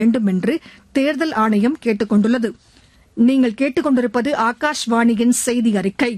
வேண்டும் என்று தேர்தல் ஆணையம் கேட்டுக் கொண்டுள்ளது நீங்கள் கேட்டுக் கொண்டிருப்பது ஆகாஷ்வாணியின் செய்தி அறிக்கை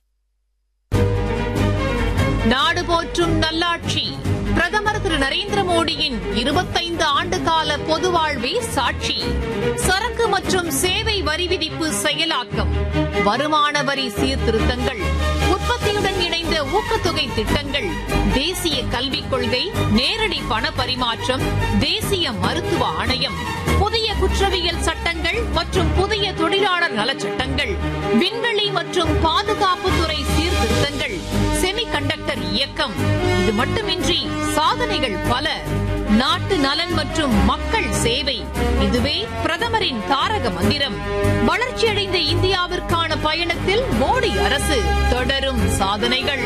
நாடு போற்றும் நல்லாட்சி பிரதமர் திரு நரேந்திர மோடியின் இருபத்தைந்து ஆண்டு கால பொது வாழ்வே சாட்சி சரக்கு மற்றும் சேவை வரி விதிப்பு செயலாக்கம் வருமான வரி சீர்திருத்தங்கள் உற்பத்தியுடன் இணைந்த ஊக்கத்தொகை திட்டங்கள் தேசிய கல்விக் கொள்கை நேரடி பண பரிமாற்றம் தேசிய மருத்துவ ஆணையம் புதிய குற்றவியல் சட்டங்கள் மற்றும் புதிய தொழிலாளர் நலச்சட்டங்கள் விண்வெளி மற்றும் பாதுகாப்புத்துறை சீர்திருத்தங்கள் செமி கண்டக்டர் இயக்கம் இது மட்டுமின்றி சாதனைகள் பல நாட்டு நலன் மற்றும் மக்கள் சேவை இதுவே பிரதமரின் தாரக மந்திரம் வளர்ச்சியடைந்த இந்தியாவிற்கான பயணத்தில் மோடி அரசு தொடரும் சாதனைகள்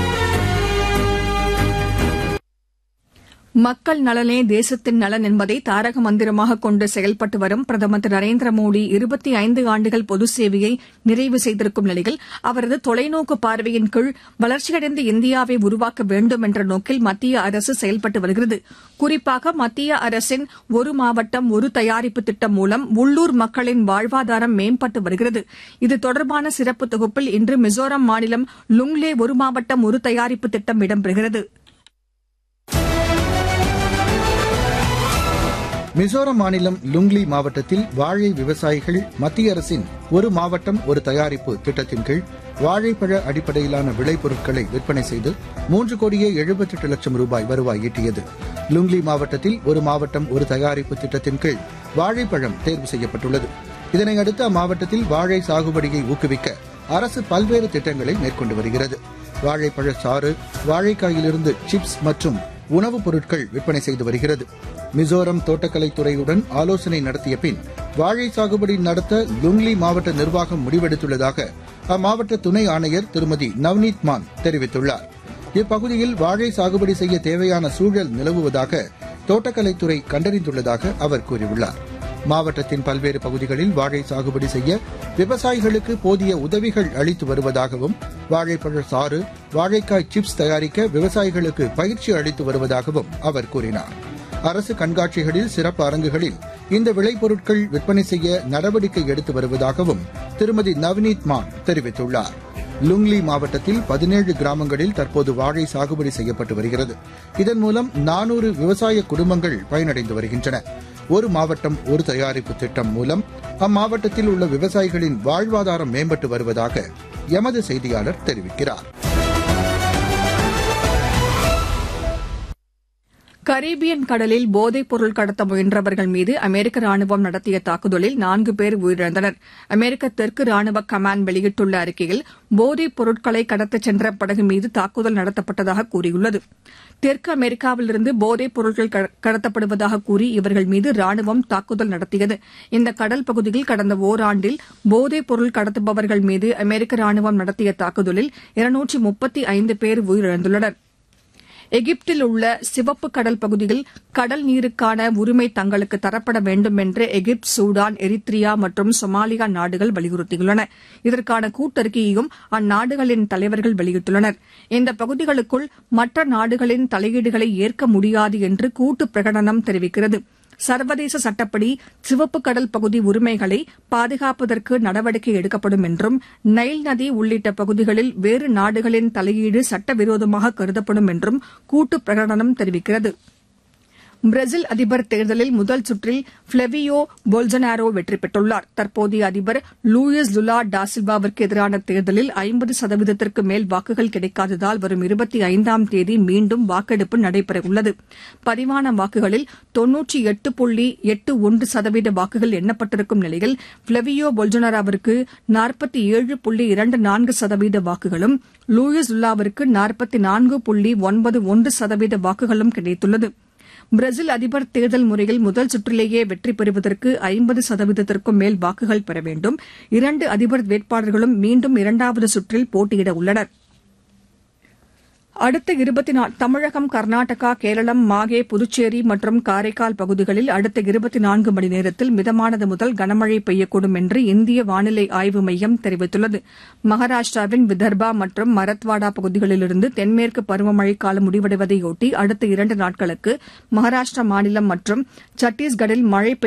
மக்கள் நலனே தேசத்தின் நலன் என்பதை தாரக மந்திரமாக கொண்டு செயல்பட்டு வரும் பிரதமர் திரு நரேந்திர மோடி இருபத்தி ஐந்து ஆண்டுகள் பொது சேவையை நிறைவு செய்திருக்கும் நிலையில் அவரது தொலைநோக்கு பார்வையின் கீழ் வளர்ச்சியடைந்த இந்தியாவை உருவாக்க வேண்டும் என்ற நோக்கில் மத்திய அரசு செயல்பட்டு வருகிறது குறிப்பாக மத்திய அரசின் ஒரு மாவட்டம் ஒரு தயாரிப்பு திட்டம் மூலம் உள்ளூர் மக்களின் வாழ்வாதாரம் மேம்பட்டு வருகிறது இது தொடர்பான சிறப்பு தொகுப்பில் இன்று மிசோரம் மாநிலம் லுங்லே ஒரு மாவட்டம் ஒரு தயாரிப்பு திட்டம் இடம்பெறுகிறது மிசோரம் மாநிலம் லுங்லி மாவட்டத்தில் வாழை விவசாயிகள் மத்திய அரசின் ஒரு மாவட்டம் ஒரு தயாரிப்பு திட்டத்தின் கீழ் வாழைப்பழ அடிப்படையிலான விளைபொருட்களை விற்பனை செய்து மூன்று கோடியே எழுபத்தெட்டு லட்சம் ரூபாய் வருவாய் ஈட்டியது லுங்லி மாவட்டத்தில் ஒரு மாவட்டம் ஒரு தயாரிப்பு திட்டத்தின் கீழ் வாழைப்பழம் தேர்வு செய்யப்பட்டுள்ளது இதனையடுத்து அம்மாவட்டத்தில் வாழை சாகுபடியை ஊக்குவிக்க அரசு பல்வேறு திட்டங்களை மேற்கொண்டு வருகிறது வாழைப்பழ சாறு வாழைக்காயிலிருந்து சிப்ஸ் மற்றும் உணவுப் பொருட்கள் விற்பனை செய்து வருகிறது மிசோரம் தோட்டக்கலைத்துறையுடன் ஆலோசனை நடத்திய பின் வாழை சாகுபடி நடத்த லுங்லி மாவட்ட நிர்வாகம் முடிவெடுத்துள்ளதாக அம்மாவட்ட துணை ஆணையர் திருமதி நவ்னீத் மான் தெரிவித்துள்ளார் இப்பகுதியில் வாழை சாகுபடி செய்ய தேவையான சூழல் நிலவுவதாக தோட்டக்கலைத்துறை கண்டறிந்துள்ளதாக அவர் கூறியுள்ளார் மாவட்டத்தின் பல்வேறு பகுதிகளில் வாழை சாகுபடி செய்ய விவசாயிகளுக்கு போதிய உதவிகள் அளித்து வருவதாகவும் வாழைப்பழ சாறு வாழைக்காய் சிப்ஸ் தயாரிக்க விவசாயிகளுக்கு பயிற்சி அளித்து வருவதாகவும் அவர் கூறினார் அரசு கண்காட்சிகளில் சிறப்பு அரங்குகளில் இந்த விளைபொருட்கள் விற்பனை செய்ய நடவடிக்கை எடுத்து வருவதாகவும் திருமதி நவ்னீத் மான் தெரிவித்துள்ளார் லுங்லி மாவட்டத்தில் பதினேழு கிராமங்களில் தற்போது வாழை சாகுபடி செய்யப்பட்டு வருகிறது இதன் மூலம் நானூறு விவசாய குடும்பங்கள் பயனடைந்து வருகின்றன ஒரு மாவட்டம் ஒரு தயாரிப்பு திட்டம் மூலம் அம்மாவட்டத்தில் உள்ள விவசாயிகளின் வாழ்வாதாரம் மேம்பட்டு வருவதாக எமது செய்தியாளர் தெரிவிக்கிறார் கரீபியன் கடலில் போதைப் பொருள் கடத்த முயன்றவர்கள் மீது அமெரிக்க ராணுவம் நடத்திய தாக்குதலில் நான்கு பேர் உயிரிழந்தனர் அமெரிக்க தெற்கு ராணுவ கமாண்ட் வெளியிட்டுள்ள அறிக்கையில் போதைப் பொருட்களை கடத்தச் சென்ற படகு மீது தாக்குதல் நடத்தப்பட்டதாக கூறியுள்ளது தெற்கு அமெரிக்காவிலிருந்து போதைப் பொருட்கள் கடத்தப்படுவதாக கூறி இவர்கள் மீது ராணுவம் தாக்குதல் நடத்தியது இந்த கடல் பகுதியில் கடந்த ஓராண்டில் போதைப் பொருள் கடத்துபவர்கள் மீது அமெரிக்க ராணுவம் நடத்திய தாக்குதலில் இருநூற்றி முப்பத்தி ஐந்து பேர் உயிரிழந்துள்ளனா் எகிப்தில் உள்ள சிவப்பு கடல் பகுதியில் கடல் நீருக்கான உரிமை தங்களுக்கு தரப்பட வேண்டும் என்று எகிப்து சூடான் எரித்ரியா மற்றும் சொமாலியா நாடுகள் வலியுறுத்தியுள்ளன இதற்கான கூட்டறிக்கையையும் அந்நாடுகளின் தலைவர்கள் வெளியிட்டுள்ளனர் இந்த பகுதிகளுக்குள் மற்ற நாடுகளின் தலையீடுகளை ஏற்க முடியாது என்று கூட்டு பிரகடனம் தெரிவிக்கிறது சர்வதேச சட்டப்படி சிவப்பு கடல் பகுதி உரிமைகளை பாதுகாப்பதற்கு நடவடிக்கை எடுக்கப்படும் என்றும் நைல் நதி உள்ளிட்ட பகுதிகளில் வேறு நாடுகளின் தலையீடு சட்டவிரோதமாக கருதப்படும் என்றும் கூட்டு பிரகடனம் தெரிவிக்கிறது பிரேசில் அதிபர் தேர்தலில் முதல் சுற்றில் பிளவியோ போல்சனாரோ வெற்றி பெற்றுள்ளார் தற்போதைய அதிபர் லூயிஸ் லுலா டா சில்வாவிற்கு எதிரான தேர்தலில் ஐம்பது சதவீதத்திற்கு மேல் வாக்குகள் கிடைக்காததால் வரும் இருபத்தி ஐந்தாம் தேதி மீண்டும் வாக்கெடுப்பு நடைபெறவுள்ளது பதிவான வாக்குகளில் தொன்னூற்றி எட்டு புள்ளி எட்டு ஒன்று சதவீத வாக்குகள் எண்ணப்பட்டிருக்கும் நிலையில் பிளவியோ போல்சனாரோவிற்கு நாற்பத்தி ஏழு புள்ளி இரண்டு நான்கு சதவீத வாக்குகளும் லூயிஸ் லுலாவிற்கு நாற்பத்தி நான்கு புள்ளி ஒன்பது ஒன்று சதவீத வாக்குகளும் கிடைத்துள்ளது பிரேசில் அதிபர் தேர்தல் முறையில் முதல் சுற்றிலேயே வெற்றி பெறுவதற்கு ஐம்பது சதவீதத்திற்கும் மேல் வாக்குகள் பெற வேண்டும் இரண்டு அதிபர் வேட்பாளர்களும் மீண்டும் இரண்டாவது சுற்றில் போட்டியிட உள்ளனர் அடுத்த இருபத்தி நா தமிழகம் கர்நாடகா கேரளம் மாகே புதுச்சேரி மற்றும் காரைக்கால் பகுதிகளில் அடுத்த இருபத்தி நான்கு மணி நேரத்தில் மிதமானது முதல் கனமழை பெய்யக்கூடும் என்று இந்திய வானிலை ஆய்வு மையம் தெரிவித்துள்ளது மகாராஷ்டிராவின் விதர்பா மற்றும் மரத்வாடா பகுதிகளிலிருந்து தென்மேற்கு பருவமழை காலம் முடிவடைவதையொட்டி அடுத்த இரண்டு நாட்களுக்கு மகாராஷ்டிரா மாநிலம் மற்றும் சத்தீஸ்கரில் மழை பெய்ய